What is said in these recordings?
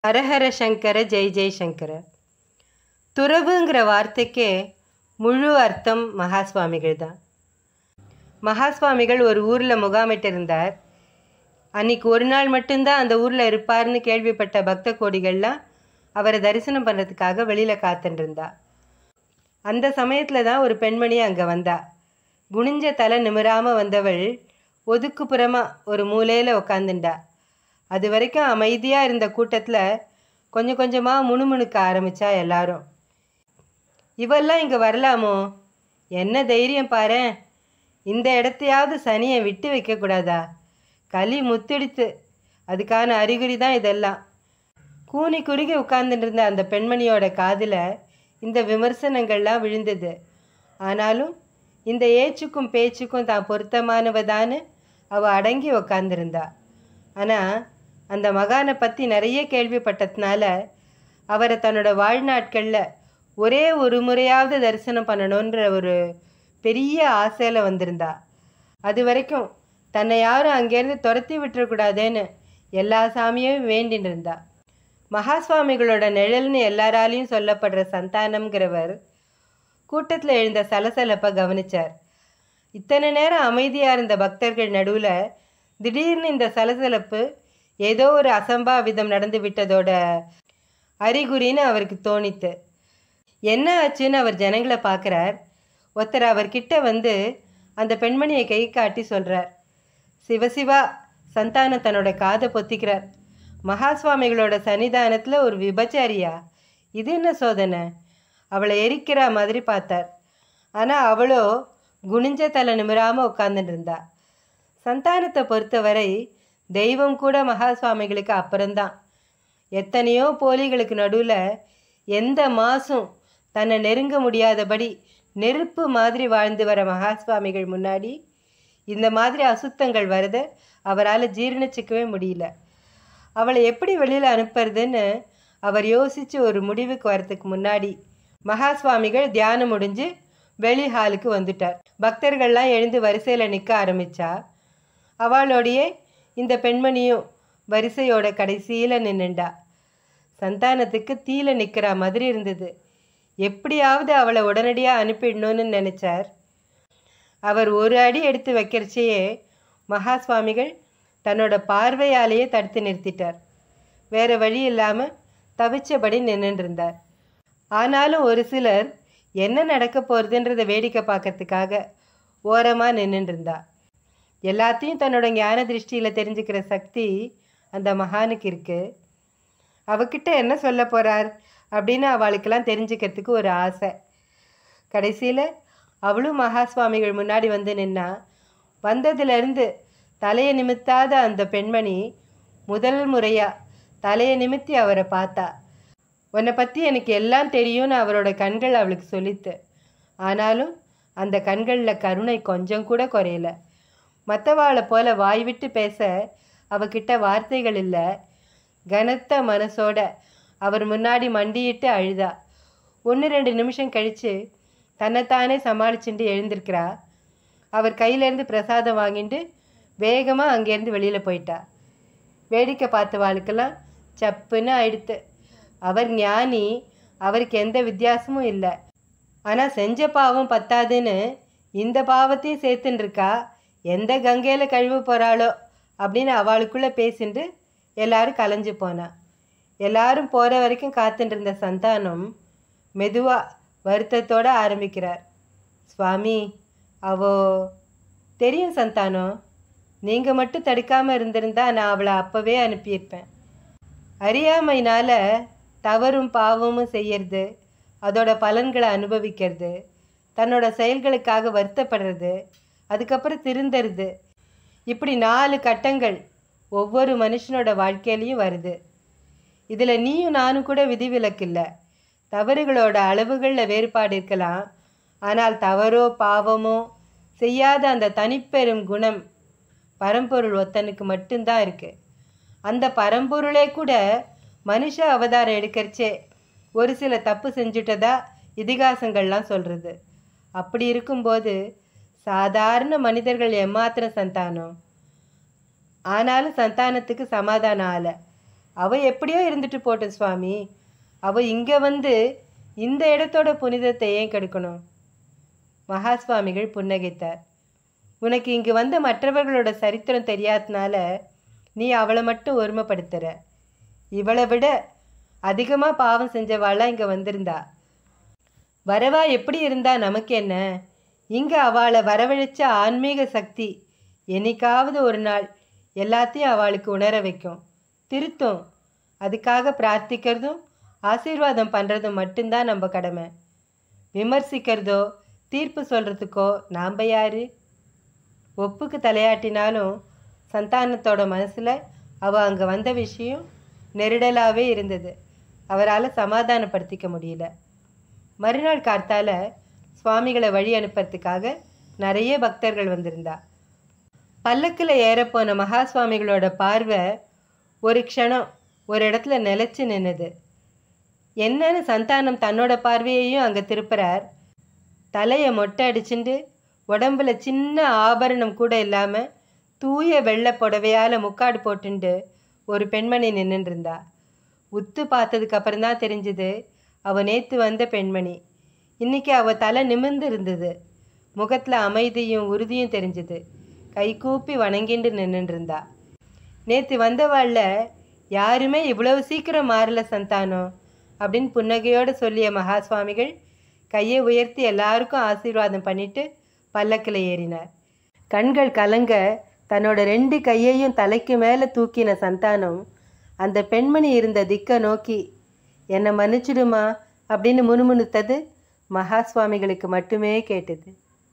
ஹரஹர சங்கர ஜெய் ஜெய் சங்கர துறவுங்கிற வார்த்தைக்கே முழு அர்த்தம் மகா சுவாமிகள் தான் மகா சுவாமிகள் ஒரு ஊரில் முகாமிட்டு இருந்தார் அன்னைக்கு ஒரு நாள் மட்டும்தான் அந்த ஊரில் இருப்பார்னு கேள்விப்பட்ட பக்த கோடிகள்லாம் அவரை தரிசனம் பண்ணுறதுக்காக வெளியில் காத்துட்டு இருந்தா அந்த சமயத்தில் தான் ஒரு பெண்மணி அங்கே வந்தா குனிஞ்ச தலை நிமிராமல் வந்தவள் ஒதுக்குப்புறமாக ஒரு மூலையில் உக்காந்துண்டா அது வரைக்கும் அமைதியாக இருந்த கூட்டத்தில் கொஞ்சம் கொஞ்சமாக முணுமுணுக்க ஆரம்பிச்சா எல்லாரும் இவெல்லாம் இங்கே வரலாமோ என்ன தைரியம் பாரேன் இந்த இடத்தையாவது சனியை விட்டு வைக்கக்கூடாதா களி முத்திடுத்து அதுக்கான அறிகுறி தான் இதெல்லாம் கூனி குறுகி உட்கார்ந்துட்டு இருந்த அந்த பெண்மணியோட காதில் இந்த விமர்சனங்கள்லாம் விழுந்தது ஆனாலும் இந்த ஏச்சுக்கும் பேச்சுக்கும் தான் பொருத்தமானவதான்னு அவள் அடங்கி உக்காந்துருந்தா ஆனால் அந்த மகானை பற்றி நிறைய கேள்விப்பட்டதுனால அவரை தன்னோட வாழ்நாட்களில் ஒரே ஒரு முறையாவது தரிசனம் பண்ணணுன்ற ஒரு பெரிய ஆசையில் வந்திருந்தா அது வரைக்கும் தன்னை யாரும் அங்கேருந்து துரத்தி விட்டுறக்கூடாதேன்னு எல்லா சாமியும் வேண்டின்னு இருந்தா மகா சுவாமிகளோட நிழல்னு எல்லாராலையும் சொல்லப்படுற சந்தானம்ங்கிறவர் கூட்டத்தில் எழுந்த சலசலப்பை கவனிச்சார் இத்தனை நேரம் அமைதியாக இருந்த பக்தர்கள் நடுவில் திடீர்னு இந்த சலசலப்பு ஏதோ ஒரு அசம்பாவிதம் நடந்து விட்டதோட அறிகுறின்னு அவருக்கு தோணித்து என்ன ஆச்சுன்னு அவர் ஜனங்களை பார்க்குறார் ஒருத்தர் அவர்கிட்ட வந்து அந்த பெண்மணியை கை காட்டி சொல்கிறார் சிவசிவா சந்தானம் தன்னோட காதை பொத்திக்கிறார் மகா சுவாமிகளோட சன்னிதானத்தில் ஒரு விபச்சாரியா இது என்ன சோதனை அவளை எரிக்கிற மாதிரி பார்த்தார் ஆனால் அவளோ குனிஞ்ச தலை நிமிராமல் உட்காந்துட்டு இருந்தா சந்தானத்தை பொறுத்தவரை தெய்வம் கூட மகா சுவாமிகளுக்கு அப்புறம்தான் எத்தனையோ போலிகளுக்கு நடுவில் எந்த மாசும் தன்னை நெருங்க முடியாதபடி நெருப்பு மாதிரி வாழ்ந்து வர மகா சுவாமிகள் முன்னாடி இந்த மாதிரி அசுத்தங்கள் வரத அவரால் ஜீரணிச்சிக்கவே முடியல அவளை எப்படி வெளியில் அனுப்புறதுன்னு அவர் யோசித்து ஒரு முடிவுக்கு வரத்துக்கு முன்னாடி மகா சுவாமிகள் தியானம் முடிஞ்சு வெளி ஹாலுக்கு வந்துட்டார் பக்தர்கள்லாம் எழுந்து வரிசையில் நிற்க ஆரம்பிச்சா அவளோடையே இந்த பெண்மணியும் வரிசையோட கடைசியில் நின்னுண்டா சந்தானத்துக்கு தீல நிற்கிற மாதிரி இருந்தது எப்படியாவது அவளை உடனடியாக அனுப்பிடணும்னு நினச்சார் அவர் ஒரு அடி எடுத்து வைக்கிறச்சையே மகா சுவாமிகள் தன்னோட பார்வையாலேயே தடுத்து நிறுத்திட்டார் வேற வழி இல்லாமல் தவிச்சபடி நின்றுட்டு இருந்தார் ஆனாலும் ஒரு சிலர் என்ன நடக்க போகிறதுன்றதை வேடிக்கை பார்க்கறதுக்காக ஓரமாக நின்றுட்டு இருந்தா எல்லாத்தையும் தன்னோட ஞான திருஷ்டியில் தெரிஞ்சுக்கிற சக்தி அந்த மகானுக்கு இருக்குது அவகிட்ட என்ன சொல்ல போகிறார் அப்படின்னு அவளுக்கெல்லாம் தெரிஞ்சுக்கிறதுக்கு ஒரு ஆசை கடைசியில் அவளும் மகா சுவாமிகள் முன்னாடி வந்து நின்னா வந்ததுலேருந்து தலையை நிமித்தாத அந்த பெண்மணி முதல் முறையாக தலையை நிமித்தி அவரை பார்த்தா உன்னை பற்றி எனக்கு எல்லாம் தெரியும்னு அவரோட கண்கள் அவளுக்கு சொல்லித்து ஆனாலும் அந்த கண்களில் கருணை கொஞ்சம் கூட குறையல மற்றவாளை போல வாய் விட்டு பேச அவகிட்ட வார்த்தைகள் இல்லை கனத்த மனசோட அவர் முன்னாடி மண்டியிட்டு அழுதா ஒன்று ரெண்டு நிமிஷம் கழித்து தன்னைத்தானே சமாளிச்சுட்டு எழுந்திருக்கிறா அவர் கையிலேருந்து பிரசாதம் வாங்கிட்டு வேகமாக அங்கேருந்து வெளியில் போயிட்டா வேடிக்கை பார்த்தவாளுக்கெல்லாம் சப்புன்னு ஆயிடுத்து அவர் ஞானி அவருக்கு எந்த வித்தியாசமும் இல்லை ஆனால் செஞ்ச பாவம் பத்தாதுன்னு இந்த பாவத்தையும் சேர்த்துன்னு இருக்கா எந்த கங்கையில் கழுவு போகிறாளோ அப்படின்னு அவளுக்குள்ளே பேசிட்டு எல்லாரும் கலைஞ்சு போனா எல்லாரும் போகிற வரைக்கும் காத்துட்டு இருந்த சந்தானம் மெதுவாக வருத்தத்தோடு ஆரம்பிக்கிறார் சுவாமி அவோ தெரியும் சந்தானம் நீங்கள் மட்டும் தடுக்காமல் இருந்திருந்தா நான் அவளை அப்போவே அனுப்பியிருப்பேன் அறியாமையினால தவறும் பாவமும் செய்யறது அதோட பலன்களை அனுபவிக்கிறது தன்னோட செயல்களுக்காக வருத்தப்படுறது அதுக்கப்புறம் திருந்தறது இப்படி நாலு கட்டங்கள் ஒவ்வொரு மனுஷனோட வாழ்க்கையிலையும் வருது இதில் நீயும் நானும் கூட விதிவிலக்கு இல்லை தவறுகளோட அளவுகளில் வேறுபாடு இருக்கலாம் ஆனால் தவறோ பாவமோ செய்யாத அந்த தனிப்பெரும் குணம் பரம்பொருள் ஒத்தனுக்கு மட்டும்தான் இருக்குது அந்த பரம்பொருளே கூட மனுஷ அவதாரம் எடுக்கிறச்சே ஒரு சில தப்பு செஞ்சுட்டதா இதிகாசங்கள்லாம் சொல்கிறது அப்படி இருக்கும்போது சாதாரண மனிதர்கள் எம்மாத்திரம் சந்தானம் ஆனாலும் சந்தானத்துக்கு சமாதானம் ஆகலை அவ எப்படியோ இருந்துட்டு போட்டோம் சுவாமி அவ இங்கே வந்து இந்த இடத்தோட புனிதத்தை ஏன் கெடுக்கணும் மகா சுவாமிகள் புன்னகைத்தார் உனக்கு இங்கு வந்த மற்றவர்களோட சரித்திரம் தெரியாதனால நீ அவளை மட்டும் ஒருமைப்படுத்துற இவளை விட அதிகமாக பாவம் செஞ்சவாளாக இங்கே வந்திருந்தா வரவா எப்படி இருந்தா நமக்கு என்ன இங்கே அவளை வரவழைச்ச ஆன்மீக சக்தி என்னைக்காவது ஒரு நாள் எல்லாத்தையும் அவளுக்கு உணர வைக்கும் திருத்தும் அதுக்காக பிரார்த்திக்கிறதும் ஆசீர்வாதம் பண்ணுறதும் மட்டும்தான் நம்ம கடமை விமர்சிக்கிறதோ தீர்ப்பு சொல்கிறதுக்கோ நாம் யாரு ஒப்புக்கு தலையாட்டினாலும் சந்தானத்தோட மனசில் அவள் அங்கே வந்த விஷயம் நெருடலாகவே இருந்தது அவரால் சமாதானப்படுத்திக்க முடியல மறுநாள் கார்த்தால சுவாமிகளை வழி அனுப்புறதுக்காக நிறைய பக்தர்கள் வந்திருந்தா பல்லக்கில் ஏறப்போன மகா சுவாமிகளோட பார்வை ஒரு க்ஷணம் ஒரு இடத்துல நிலைச்சு நின்னுது என்னன்னு சந்தானம் தன்னோட பார்வையையும் அங்கே திருப்புறார் தலையை மொட்டை அடிச்சுண்டு உடம்புல சின்ன ஆபரணம் கூட இல்லாமல் தூய வெள்ளை புடவையால் முக்காடு போட்டுண்டு ஒரு பெண்மணி நின்றுட்டு இருந்தா உத்து பார்த்ததுக்கு அப்புறம் தான் தெரிஞ்சுது அவ நேற்று வந்த பெண்மணி இன்னைக்கு அவ தலை நிமிர்ந்து இருந்தது முகத்தில் அமைதியும் உறுதியும் தெரிஞ்சுது கை கூப்பி வணங்கிண்டு நின்றுட்டு இருந்தா நேற்று வந்தவாளில் யாருமே இவ்வளவு சீக்கிரம் மாறல சந்தானம் அப்படின்னு புன்னகையோடு சொல்லிய மகா சுவாமிகள் கையை உயர்த்தி எல்லாருக்கும் ஆசீர்வாதம் பண்ணிட்டு பல்லக்கில் ஏறினார் கண்கள் கலங்க தன்னோட ரெண்டு கையையும் தலைக்கு மேலே தூக்கின சந்தானம் அந்த பெண்மணி இருந்த திக்கை நோக்கி என்னை மன்னிச்சிடுமா அப்படின்னு முணுமுணுத்தது மகா சுவாமிகளுக்கு மட்டுமே கேட்டது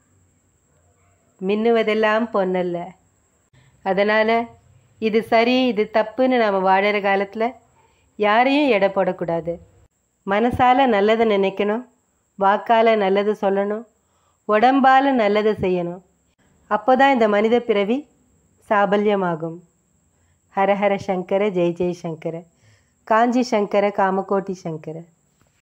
மின்னுவதெல்லாம் பொன்னல்ல அதனால் இது சரி இது தப்புன்னு நாம் வாழற காலத்தில் யாரையும் எடை போடக்கூடாது மனசால நல்லதை நினைக்கணும் வாக்கால் நல்லது சொல்லணும் உடம்பால் நல்லதை செய்யணும் அப்போ தான் இந்த மனித பிறவி சாபல்யமாகும் ஹரஹர சங்கர ஜெய் ஜெய் சங்கர காஞ்சி சங்கர காமகோட்டி சங்கர